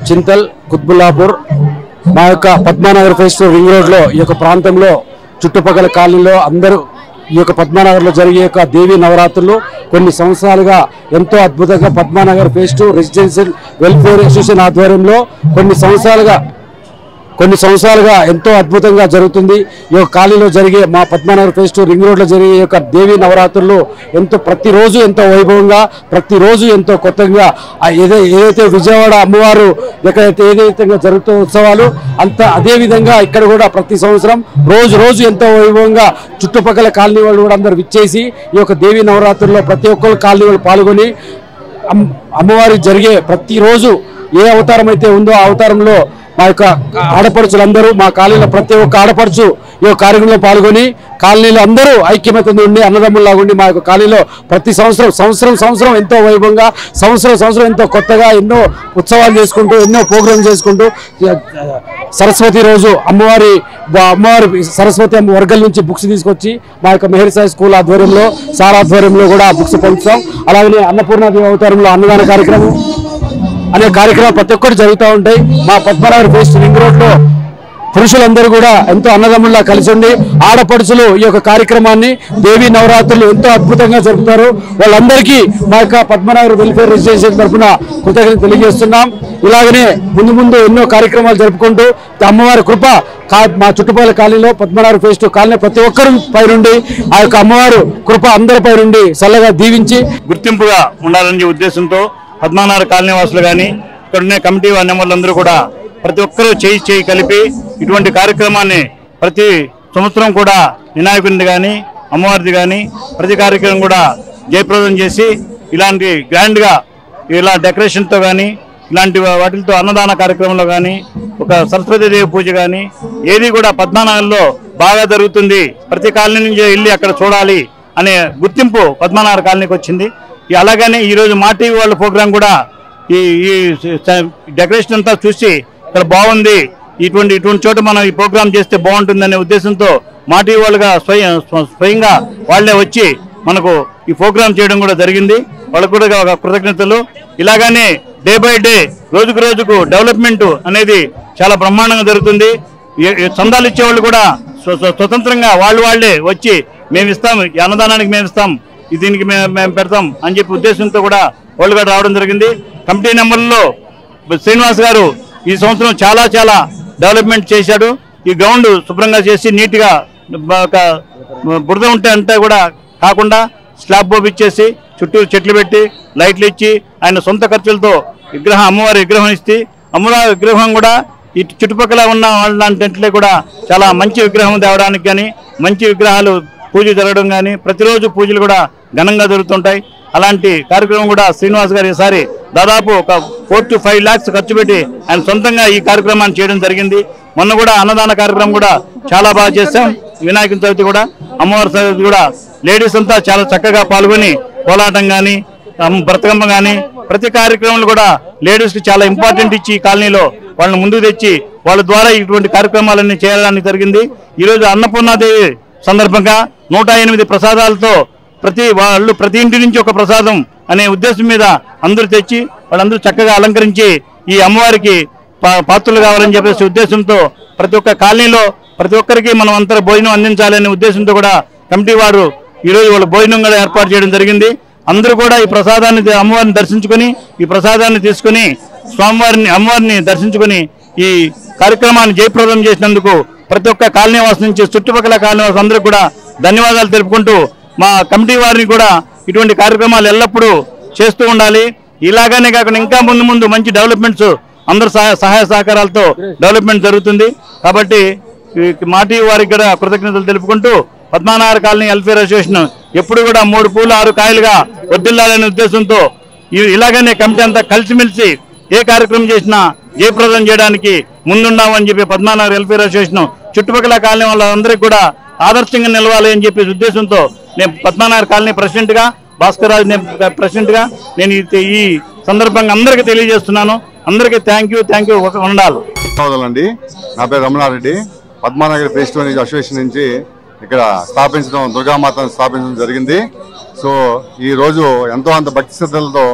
చింతల్ కుత్బుల్లాపూర్ మా యొక్క Padmanagar pest ring రోడ్లో ఈ యొక్క ప్రాంతంలో చుట్టుపక్కల కాలనీలో అందరూ ఈ యొక్క పద్మానగర్లో జరిగే యొక్క దేవి నవరాత్రులు కొన్ని సంవత్సరాలుగా ఎంతో అద్భుతంగా Padmanagar fest residential welfare association ఆధ్వర్యంలో కొన్ని సంవత్సరాలుగా కొన్ని సంవత్సరాలుగా ఎంతో అద్భుతంగా జరుగుతుంది ఈ యొక్క కాలనీలో జరిగే మా పద్మానగర్ ఫెస్ట్ రింగ్ రోడ్లో జరిగే ఈ యొక్క దేవి నవరాత్రులు ఎంతో ప్రతిరోజు ఎంతో వైభవంగా ప్రతిరోజు ఎంతో కొత్తగా ఆ ఏదై ఏదైతే విజయవాడ అమ్మవారు ఎక్కడైతే ఏదైతే జరుగుతూ ఉత్సవాలు అంత అదే విధంగా ఇక్కడ కూడా ప్రతి సంవత్సరం రోజు రోజు ఎంతో వైభవంగా చుట్టుపక్కల కాలనీ వాళ్ళు కూడా అందరు విచ్చేసి ఈ యొక్క దేవి నవరాత్రుల్లో ప్రతి ఒక్కరు కాలనీ వాళ్ళు పాల్గొని అమ్- అమ్మవారికి జరిగే ప్రతిరోజు ఏ అవతారం అయితే ఉందో ఆ అవతారంలో మా యొక్క ఆడపడుచులందరూ మా కాలనీలో ప్రతి ఒక్క ఆడపడుచు ఈ యొక్క కార్యక్రమంలో పాల్గొని కాలనీలో అందరూ ఐక్యమత్యంగా ఉండి అన్నదమ్ముల్లాగా ఉండి మా యొక్క కాలనీలో ప్రతి సంవత్సరం సంవత్సరం సంవత్సరం ఎంతో వైభవంగా సంవత్సరం సంవత్సరం ఎంతో కొత్తగా ఎన్నో ఉత్సవాలు చేసుకుంటూ ఎన్నో ప్రోగ్రాం చేసుకుంటూ ఆ, సరస్వతి రోజు అమ్మవారి బా- అమ్మవారి సరస్వతి అమ్మ వర్గం నుంచి బుక్స్ తీసుకొచ్చి మా యొక్క మెహర్ సాయి స్కూల్ ఆధ్వర్యంలో సార్ ఆధ్వర్యంలో కూడా బుక్స్ పంచుతాం అలాగనే అన్నపూర్ణాదేవి అవతారంలో అన్నదాన కార్యక్రమం అనే కార్యక్రమాలు ప్రతి ఒక్కటి జరుగుతూ ఉంటాయి మా పద్మనాభ ఫేస్ట్ రింగ్ రోడ్ లో పురుషులందరూ కూడా ఎంతో అన్నదమ్ముల్లా కలిసి ఉండి ఆడపడుచులు ఈ యొక్క కార్యక్రమాన్ని దేవీ నవరాత్రులు ఎంతో అద్భుతంగా జరుపుతారు వాళ్ళందరికీ మా యొక్క పద్మనాభ వెల్ఫేర్ రెసిడెన్షియల్ తరఫున కృతజ్ఞత తెలియజేస్తున్నాం ఇలాగనే ముందు ముందు ఎన్నో కార్యక్రమాలు జరుపుకుంటూ అమ్మవారి కృప కా- మా చుట్టుపక్కల కాలనీలో పద్మనాభ ఫేస్ట్ కాలనీ ప్రతి ఒక్కరి పైనుండి ఆ యొక్క అమ్మవారు కృప అందరిపై నుండి చల్లగా దీవించి గుర్తింపుగా ఉండాలనే ఉద్దేశంతో పద్మానార కాలనీ వాసులు కానీ ఇక్కడ ఉన్న కమిటీ నెంబర్లందరూ కూడా ప్రతి ఒక్కరూ చేయి చేయి కలిపి ఇటువంటి కార్యక్రమాన్ని ప్రతి సంవత్సరం కూడా వినాయకుడిది కానీ అమ్మవారిది కానీ ప్రతి కార్యక్రమం కూడా జయప్రదం చేసి ఇలాంటి గ్రాండ్గా ఇలా డెకరేషన్తో కానీ ఇలాంటి వాటితో అన్నదాన కార్యక్రమంలో కానీ ఒక సరస్వతీదేవి పూజ కానీ ఏది కూడా పద్మనాభంలో బాగా జరుగుతుంది ప్రతి కాలనీ నుంచి వెళ్ళి అక్కడ చూడాలి అనే గుర్తింపు పద్మనాభ కాలనీకి వచ్చింది ఈ అలాగనే ఈరోజు మా టీవీ వాళ్ళ ప్రోగ్రాం కూడా ఈ ఈ స- డెకరేషన్ అంతా చూసి ఇక్కడ బాగుంది ఇటువంటి ఇటువంటి చోట మనం ఈ ప్రోగ్రాం చేస్తే బాగుంటుందనే ఉద్దేశంతో మా టీవీ వాళ్ళుగా స్వయం స్వ- స్వయంగా వాళ్ళే వచ్చి మనకు ఈ ప్రోగ్రాం చేయడం కూడా జరిగింది వాళ్ళకు కూడా ఒక కృతజ్ఞతలు ఇలాగానే డే బై డే రోజుకు రోజుకు డెవలప్మెంట్ అనేది చాలా బ్రహ్మాండంగా జరుగుతుంది ఏ- ఏ చందాలు ఇచ్చేవాళ్ళు కూడా స్వ- స్వ- స్వతంత్రంగా వాళ్ళు వాళ్ళే వచ్చి మేము ఇస్తాం ఈ అన్నదానానికి మేము ఇస్తాం ఇది దీనికి మేము మేము పెడతాం అని చెప్పి ఉద్దేశంతో కూడా వాళ్ళు కూడా రావడం జరిగింది కమిటీ నెంబర్లో శ్రీనివాస్ గారు ఈ సంవత్సరం చాలా చాలా డెవలప్మెంట్ చేశాడు ఈ గ్రౌండ్ శుభ్రంగా చేసి నీట్గా బ- ఒక బురద ఉంటే అంతా కూడా కాకుండా స్లాబ్ పోపిచ్చేసి చుట్టూ చెట్లు పెట్టి లైట్లు ఇచ్చి ఆయన సొంత ఖర్చులతో విగ్రహం అమ్మవారి విగ్రహం ఇస్తే అమ్మవారి విగ్రహం కూడా ఇటు చుట్టుపక్కల ఉన్న వాళ్ళంటే కూడా చాలా మంచి విగ్రహం తేవడానికి కానీ మంచి విగ్రహాలు పూజ జరగడం కానీ ప్రతిరోజు పూజలు కూడా ఘనంగా జరుగుతుంటాయి అలాంటి కార్యక్రమం కూడా శ్రీనివాస్ గారు ఈసారి దాదాపు ఒక ఫోర్ టు ఫైవ్ ల్యాక్స్ ఖర్చు పెట్టి ఆయన సొంతంగా ఈ కార్యక్రమాన్ని చేయడం జరిగింది మొన్న కూడా అన్నదాన కార్యక్రమం కూడా చాలా బాగా చేశాం వినాయక చవితి కూడా అమ్మవారి చవితి కూడా లేడీస్ అంతా చాలా చక్కగా పాల్గొని కోలాటం కానీ బ్రతకమ్మ కానీ ప్రతి కార్యక్రమంలో కూడా లేడీస్ కి చాలా ఇంపార్టెంట్ ఇచ్చి ఈ కాలనీలో వాళ్ళని ముందుకు తెచ్చి వాళ్ళ ద్వారా ఇటువంటి కార్యక్రమాలన్నీ చేయడానికి జరిగింది ఈరోజు అన్నపూర్ణాదేవి సందర్భంగా నూట ఎనిమిది ప్రసాదాలతో ప్రతి వాళ్ళు ప్రతి ఇంటి నుంచి ఒక ప్రసాదం అనే ఉద్దేశం మీద అందరూ తెచ్చి వాళ్ళందరూ చక్కగా అలంకరించి ఈ అమ్మవారికి పా- పాత్రలు కావాలని చెప్పేసి ఉద్దేశంతో ప్రతి ఒక్క కాలనీలో ప్రతి ఒక్కరికి మనం అంతా భోజనం అందించాలనే ఉద్దేశంతో కూడా కమిటీ వారు ఈరోజు వాళ్ళ భోజనం కూడా ఏర్పాటు చేయడం జరిగింది అందరూ కూడా ఈ ప్రసాదాన్ని ద- అమ్మవారిని దర్శించుకొని ఈ ప్రసాదాన్ని తీసుకొని స్వామివారిని అమ్మవారిని దర్శించుకొని ఈ కార్యక్రమాన్ని జయప్రదం చేసినందుకు ప్రతి ఒక్క కాలనీ వాసు నుంచి చుట్టుపక్కల కాలనీ వాసు అందరూ కూడా ధన్యవాదాలు తెలుపుకుంటూ మా కమిటీ వారిని కూడా ఇటువంటి కార్యక్రమాలు ఎల్లప్పుడూ చేస్తూ ఉండాలి ఇలాగనే కాకుండా ఇంకా ముందు ముందు మంచి డెవలప్మెంట్స్ అందరు సహాయ సహాయ సహకారాలతో డెవలప్మెంట్ జరుగుతుంది కాబట్టి ఈ మాటి వారికి కూడా కృతజ్ఞతలు తెలుపుకుంటూ పద్మానాభ కాలనీ వెల్ఫేర్ అసోసియేషన్ ఎప్పుడు కూడా మూడు పూలు ఆరు కాయలుగా వర్దిల్లాలనే ఉద్దేశంతో ఈ- ఇలాగనే కమిటీ అంతా కలిసిమెలిసి ఏ కార్యక్రమం చేసినా జయప్రదం చేయడానికి ముందున్నామని చెప్పి పద్మానాభ వెల్ఫేర్ అసోసియేషన్ చుట్టుపక్కల కాలనీ వాళ్ళందరికీ కూడా ఆదర్శంగా నిలవాలి అని చెప్పి ఉద్దేశంతో నేను పద్మానాభ కాలనీ ప్రెసిడెంట్ గా భాస్కర్ రాజు నేను ప్రెసిడెంట్ గా నేను ఈ- ఈ సందర్భంగా అందరికీ తెలియజేస్తున్నాను అందరికీ థ్యాంక్ యూ థ్యాంక్ యూ ఉండాలి ధన్యవాదాలండి నా పేరు రమణారెడ్డి పద్మానగర్ ఫెస్టివల్ అసోసియేషన్ నుంచి ఇక్కడ స్థాపించడం దుర్గామాతను స్థాపించడం జరిగింది సో ఈ రోజు ఎంతో అంత భక్తి శ్రద్ధలతో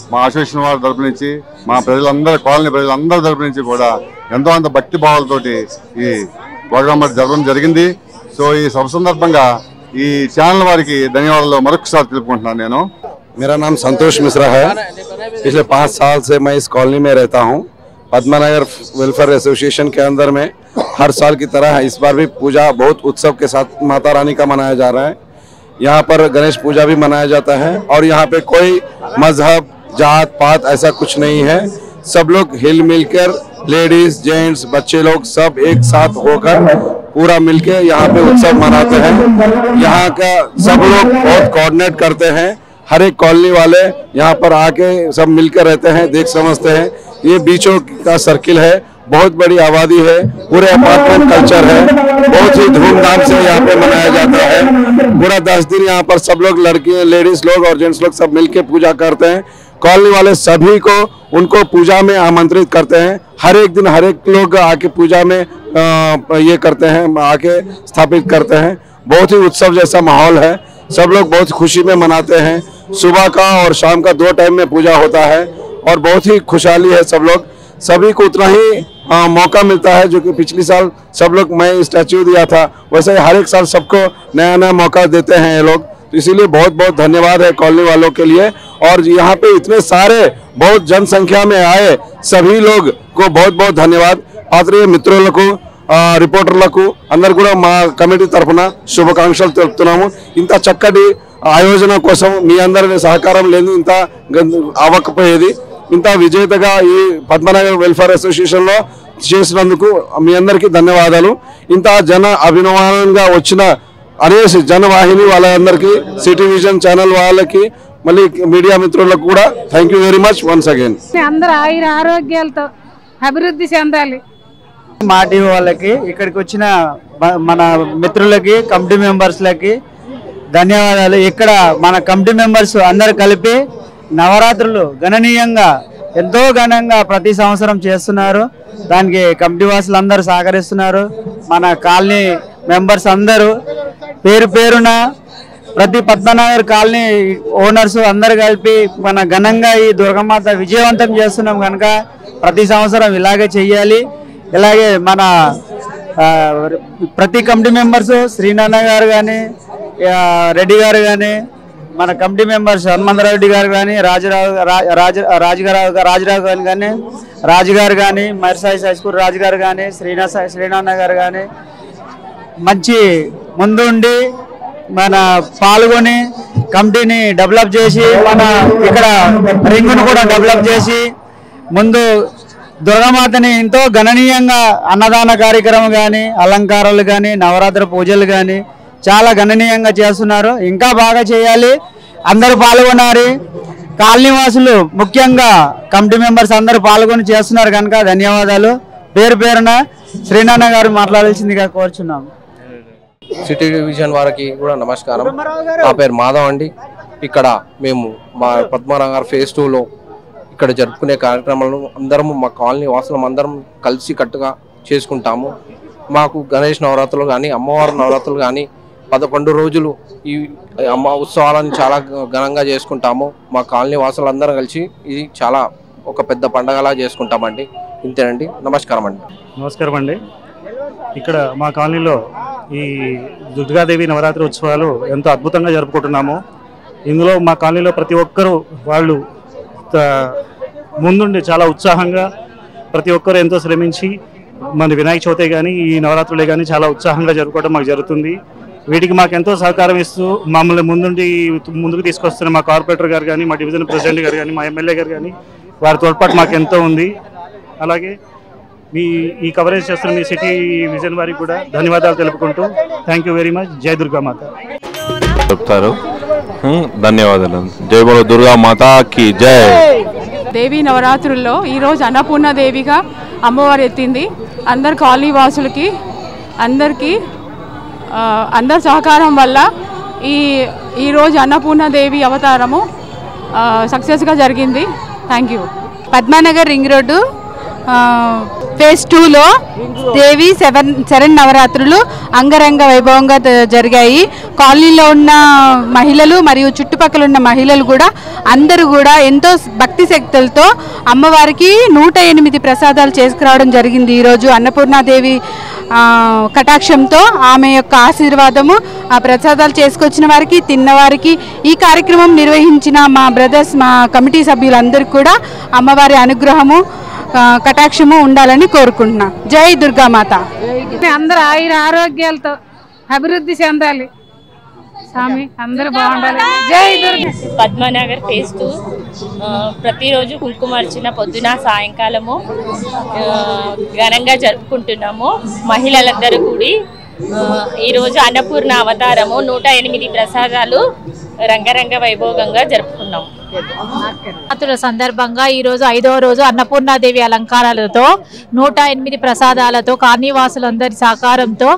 మా అసోసియేషన్ వారి తరపు నుంచి మా ప్రజలందరి కాలనీ ప్రజలందరి తరపు నుంచి కూడా ఎంతో అంత భక్తి భావాలతోటి ఈ ప్రోగ్రాం మరి జరగడం జరిగింది సో ఈ సభ సందర్భంగా ఈ ఛానల్ వారికి ధన్యవాదాలు మరొకసారి తెలుపుకుంటున్నాను నేను मेरा नाम संतोष मिश्रा है पिछले पाँच साल से मैं इस कॉलोनी में रहता हूँ पद्मानगर वेलफेयर एसोसिएशन के अंदर में हर साल की तरह इस बार भी पूजा बहुत उत्सव के साथ माता रानी का मनाया जा रहा है यहाँ पर गणेश पूजा भी मनाया जाता है और यहाँ पे कोई मजहब जात पात ऐसा कुछ नहीं है सब लोग हिल मिलकर लेडीज जेंट्स बच्चे लोग सब एक साथ होकर पूरा मिलके यहाँ पे उत्सव मनाते हैं यहाँ का सब लोग बहुत कोऑर्डिनेट करते हैं हर एक कॉलोनी वाले यहाँ पर आके सब मिलकर रहते हैं देख समझते हैं ये बीचों का सर्किल है बहुत बड़ी आबादी है पूरे अपार्टमेंट कल्चर है बहुत ही धूमधाम से यहाँ पे मनाया जाता है पूरा दस दिन यहाँ पर सब लोग लड़की लेडीज लोग और जेंट्स लोग सब मिलके पूजा करते हैं कॉलोनी वाले सभी को उनको पूजा में आमंत्रित करते हैं हर एक दिन हर एक लोग आके पूजा में अ, ये करते हैं आके स्थापित करते हैं बहुत ही उत्सव जैसा माहौल है सब लोग बहुत खुशी में मनाते हैं सुबह का और शाम का दो टाइम में पूजा होता है और बहुत ही खुशहाली है सब लोग सभी को उतना ही अ, मौका मिलता है जो कि पिछली साल सब लोग मैं स्टैच्यू दिया था वैसे ही हर एक साल सबको नया नया मौका देते हैं ये लोग तो इसीलिए बहुत बहुत धन्यवाद है कॉलोनी वालों के लिए और यहाँ पे इतने सारे बहुत जनसंख्या में आए सभी लोग को बहुत बहुत धन्यवाद పాత్రియ మిత్రులకు ఆ, రిపోర్టర్లకు అందరు కూడా మా కమిటీ తరఫున శుభాకాంక్షలు తెలుపుతున్నాము ఇంత చక్కటి ఆయోజన కోసం మీ అందరి సహకారం లేదు ఇంత గం- అవ్వకపోయేది ఇంత విజేతగా ఈ పద్మనగర్ వెల్ఫేర్ అసోసియేషన్ లో చేసినందుకు మీ అందరికీ ధన్యవాదాలు ఇంత జన అభిమానంగా వచ్చిన అనేసి జనవాహిని వాళ్ళందరికీ సిటీ విజన్ ఛానల్ వాళ్ళకి మళ్ళీ మీడియా మిత్రులకు కూడా thank you very much once again అందరూ ఆయుర ఆరోగ్యాలతో అభివృద్ధి చెందాలి మా టీవీ వాళ్ళకి ఇక్కడికి వచ్చిన మ- మన మిత్రులకి కమిటీ మెంబర్స్లకి ధన్యవాదాలు ఇక్కడ మన కమిటీ మెంబర్స్ అందరు కలిపి నవరాత్రులు గణనీయంగా ఎంతో ఘనంగా ప్రతి సంవత్సరం చేస్తున్నారు దానికి కమిటీ వాసులు అందరూ సహకరిస్తున్నారు మన కాలనీ మెంబర్స్ అందరూ పేరు పేరున ప్రతి పద్మనగర్ కాలనీ ఓనర్స్ అందరు కలిపి మన ఘనంగా ఈ దుర్గమాత విజయవంతం చేస్తున్నాం కనుక ప్రతి సంవత్సరం ఇలాగే చెయ్యాలి ఇలాగే మన ఆ, ప్రతి కమిటీ మెంబర్స్ శ్రీనాన్న గారు కానీ రెడ్డి గారు కానీ మన కమిటీ మెంబర్స్ హనుమంతరావు రెడ్డి గారు కానీ రాజరావు రా- రాజ రాజుగారావు రాజరావు గారు కానీ రాజు గారు కానీ మరిసాయి హై స్కూల్ రాజు గారు కానీ శ్రీనాథ శ్రీనాన్న గారు కానీ మంచి ముందుండి మన పాల్గొని కమిటీని డెవలప్ చేసి మన ఇక్కడ రింగును కూడా డెవలప్ చేసి ముందు దుర్గమాతని ఎంతో గణనీయంగా అన్నదాన కార్యక్రమం కానీ అలంకారాలు కానీ నవరాత్రి పూజలు కానీ చాలా గణనీయంగా చేస్తున్నారు ఇంకా బాగా చేయాలి అందరూ పాల్గొనాలి కాలనీ వాసులు ముఖ్యంగా కమిటీ మెంబర్స్ అందరూ పాల్గొని చేస్తున్నారు కనుక ధన్యవాదాలు పేరు పేరున శ్రీనాన్న గారు మాట్లాడాల్సిందిగా కోరుచున్నాము సిటీ డివిజన్ వారికి కూడా నమస్కారం నా పేరు మాధవ్ అండి ఇక్కడ మేము మా పద్మనగర్ ఫేజ్ టూలో ఇక్కడ జరుపుకునే కార్యక్రమాలను అందరము మా కాలనీ వాసులం అందరం కలిసి కట్టుగా చేసుకుంటాము మాకు గణేష్ నవరాత్రులు కానీ అమ్మవారి నవరాత్రులు కానీ పదకొండు రోజులు ఈ అమ్మ ఉత్సవాలను చాలా ఘనంగా చేసుకుంటాము మా కాలనీ వాసులందరం కలిసి ఇది చాలా ఒక పెద్ద పండగలా చేసుకుంటామండి ఇంతేనండి నమస్కారం అండి నమస్కారం అండి ఇక్కడ మా కాలనీలో ఈ దుర్గాదేవి నవరాత్రి ఉత్సవాలు ఎంతో అద్భుతంగా జరుపుకుంటున్నాము ఇందులో మా కాలనీలో ప్రతి ఒక్కరూ వాళ్ళు త- ముందుండి చాలా ఉత్సాహంగా ప్రతి ఒక్కరు ఎంతో శ్రమించి మన వినాయక చవితి కానీ ఈ నవరాత్రులే కానీ చాలా ఉత్సాహంగా జరుపుకోవడం మాకు జరుగుతుంది వీటికి మాకు ఎంతో సహకారం ఇస్తూ మమ్మల్ని ముందుండి ముందుకు తీసుకొస్తున్న మా కార్పొరేటర్ గారు కానీ మా డివిజన్ ప్రెసిడెంట్ గారు కానీ మా ఎమ్మెల్యే గారు కానీ వారి తోడ్పాటు మాకు ఎంతో ఉంది అలాగే మీ ఈ కవరేజ్ చేస్తున్న మీ సిటీ విజన్ వారికి కూడా ధన్యవాదాలు తెలుపుకుంటూ థ్యాంక్ యూ వెరీ మచ్ జై దుర్గామాత చెప్తారు హ్మ్, ధన్యవాదాలు జై బోలో దుర్గా మాతాకి జై దేవి నవరాత్రుల్లో ఈరోజు అన్నపూర్ణ దేవిగా అమ్మవారు ఎత్తింది అందరు కాలనీ వాసులకి అందరికీ ఆ, అందరి సహకారం వల్ల ఈ ఈరోజు అన్నపూర్ణ దేవి అవతారము సక్సెస్గా జరిగింది thank you Padmanagar ring road ఆ, ఫేజ్ టూలో దేవి సెవెన్ శరణ్ నవరాత్రులు అంగరంగ వైభవంగా ద- జరిగాయి కాలనీలో ఉన్న మహిళలు మరియు చుట్టుపక్కల ఉన్న మహిళలు కూడా అందరూ కూడా ఎంతో భక్తి శక్తులతో అమ్మవారికి నూట ఎనిమిది ప్రసాదాలు చేసుకురావడం జరిగింది ఈరోజు అన్నపూర్ణాదేవి ఆ, కటాక్షంతో ఆమె యొక్క ఆశీర్వాదము ఆ ప్రసాదాలు చేసుకొచ్చిన వారికి తిన్నవారికి ఈ కార్యక్రమం నిర్వహించిన మా బ్రదర్స్ మా కమిటీ సభ్యులందరికీ కూడా అమ్మవారి అనుగ్రహము ఆ, కటాక్షము ఉండాలని కోరుకుంటున్నా జై దుర్గామాత అందరూ ఆయుర ఆరోగ్యాలతో అభివృద్ధి చెందాలి స్వామి అందరూ బాగుండాలి జై దుర్గా పద్మనగర్ ఫేజ్ టూ ఆ, ప్రతిరోజు కుంకుమార్చన పొద్దున సాయంకాలము ఆ, ఘనంగా జరుపుకుంటున్నాము మహిళలందరూ కూడి ఆ, ఈరోజు అన్నపూర్ణ అవతారము నూట ఎనిమిది ప్రసాదాలు రంగరంగ వైభోగంగా జరుపుకున్నాము నవరాత్రుల సందర్భంగా ఈ రోజు ఐదవ రోజు అన్నపూర్ణాదేవి అలంకారాలతో నూట ఎనిమిది ప్రసాదాలతో కాలనీవాసులందరి సహకారంతో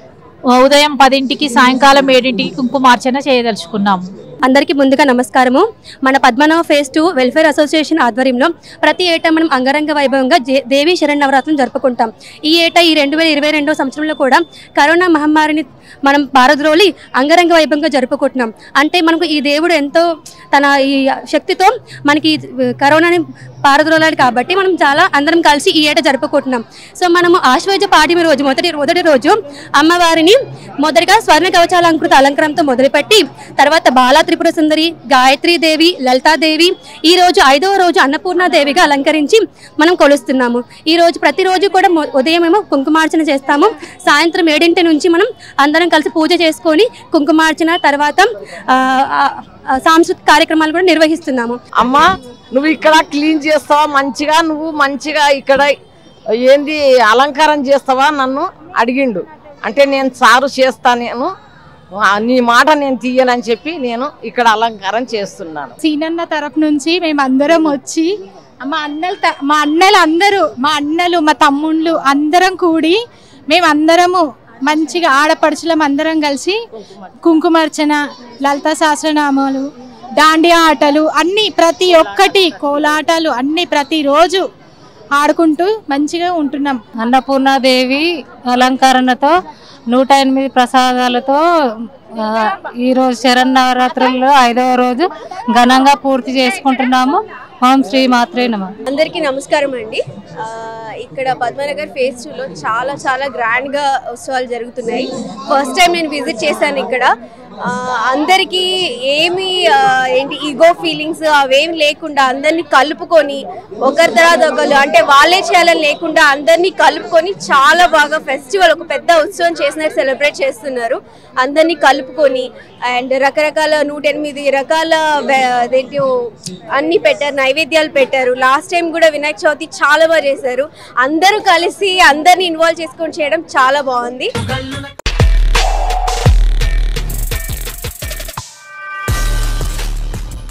ఉదయం పదింటికి సాయంకాలం ఏడింటికి కుంకుమార్చన చేయదలుచుకున్నాము అందరికీ ముందుగా నమస్కారము మన Padmanabha phase two welfare association ఆధ్వర్యంలో ప్రతి ఏటా మనం అంగరంగ వైభవంగా జే- దేవీ శరణ్ నవరాత్రులు జరుపుకుంటాం ఈ ఏటా ఈ రెండు వేల ఇరవై రెండో సంవత్సరంలో కూడా కరోనా మహమ్మారిని మనం పారద్రోలి అంగరంగ వైభవంగా జరుపుకుంటున్నాం అంటే మనకు ఈ దేవుడు ఎంతో తన ఈ శక్తితో మనకి ఈ కరోనాని పారద్రోలాడు కాబట్టి మనం చాలా అందరం కలిసి ఈ ఏట జరుపుకుంటున్నాం సో మనము ఆశ్వయుజ పాడ్యమి రోజు మొదటి మొదటి రోజు అమ్మవారిని మొదటిగా స్వర్ణ కవచాలంకృత అలంకారంతో మొదలుపెట్టి తర్వాత బాలా త్రిపుర సుందరి గాయత్రీ దేవి లలితాదేవి ఈ రోజు ఐదవ రోజు అన్నపూర్ణాదేవిగా అలంకరించి మనం కొలుస్తున్నాము ఈ రోజు ప్రతిరోజు కూడా మొ- ఉదయం ఏమో కుంకుమార్చన చేస్తాము సాయంత్రం ఏడింటి నుంచి మనం అందరం కలిసి పూజ చేసుకొని కుంకుమార్చన తర్వాత ఆ, ఆ, ఆ, సాంస్కృతిక కార్యక్రమాలు కూడా నిర్వహిస్తున్నాము అమ్మా నువ్వు ఇక్కడ క్లీన్ చేస్తావా మంచిగా నువ్వు మంచిగా ఇక్కడ ఏంది అలంకారం చేస్తావా నన్ను అడిగిండు అంటే నేను సారు చేస్తా నేను ఆ, నీ మాట నేను తీయనని చెప్పి నేను ఇక్కడ అలంకారం చేస్తున్నాను సీనన్న తరపు నుంచి మేము అందరం వచ్చి మా అన్నలు త- మా అన్నలు అందరూ మా అన్నలు మా తమ్ముళ్ళు అందరం కూడి మేము అందరము మంచిగా ఆడపడుచులం అందరం కలిసి కుంకుమార్చన లలిత సహస్రనామాలు దాండియా ఆటలు అన్ని ప్రతి ఒక్కటి కోలాటాలు అన్ని ప్రతిరోజు ఆడుకుంటూ మంచిగా ఉంటున్నాం అన్నపూర్ణాదేవి అలంకరణతో నూట ఎనిమిది ప్రసాదాలతో ఆ, ఈరోజు శరన్నవరాత్రుల్లో ఐదవ రోజు ఘనంగా పూర్తి చేసుకుంటున్నాము ఓం శ్రీ మాత్రే నమ అందరికీ నమస్కారం అండి ఆ, ఇక్కడ పద్మనగర్ ఫేజ్ టూలో చాలా చాలా గ్రాండ్గా ఉత్సవాలు జరుగుతున్నాయి ఫస్ట్ టైం నేను విజిట్ చేశాను ఇక్కడ ఆ, అందరికీ ఏమి ఆ, ఏంటి ఈగో ఫీలింగ్స్ అవేమి లేకుండా అందరినీ కలుపుకొని ఒకరి తర్వాత ఒకరు అంటే వాళ్ళే చేయాలని లేకుండా అందరినీ కలుపుకొని చాలా బాగా ఫెస్టివల్ ఒక పెద్ద ఉత్సవం చేసినట్టు సెలబ్రేట్ చేస్తున్నారు అందరినీ కలుపుకొని అండ్ రకరకాల నూట ఎనిమిది రకాల వే- అదేంటి అన్ని పెట్టారు నైవేద్యాలు పెట్టారు లాస్ట్ టైం కూడా వినాయక చవితి చాలా బాగా చేశారు అందరూ కలిసి అందరిని ఇన్వాల్వ్ చేసుకొని చేయడం చాలా బాగుంది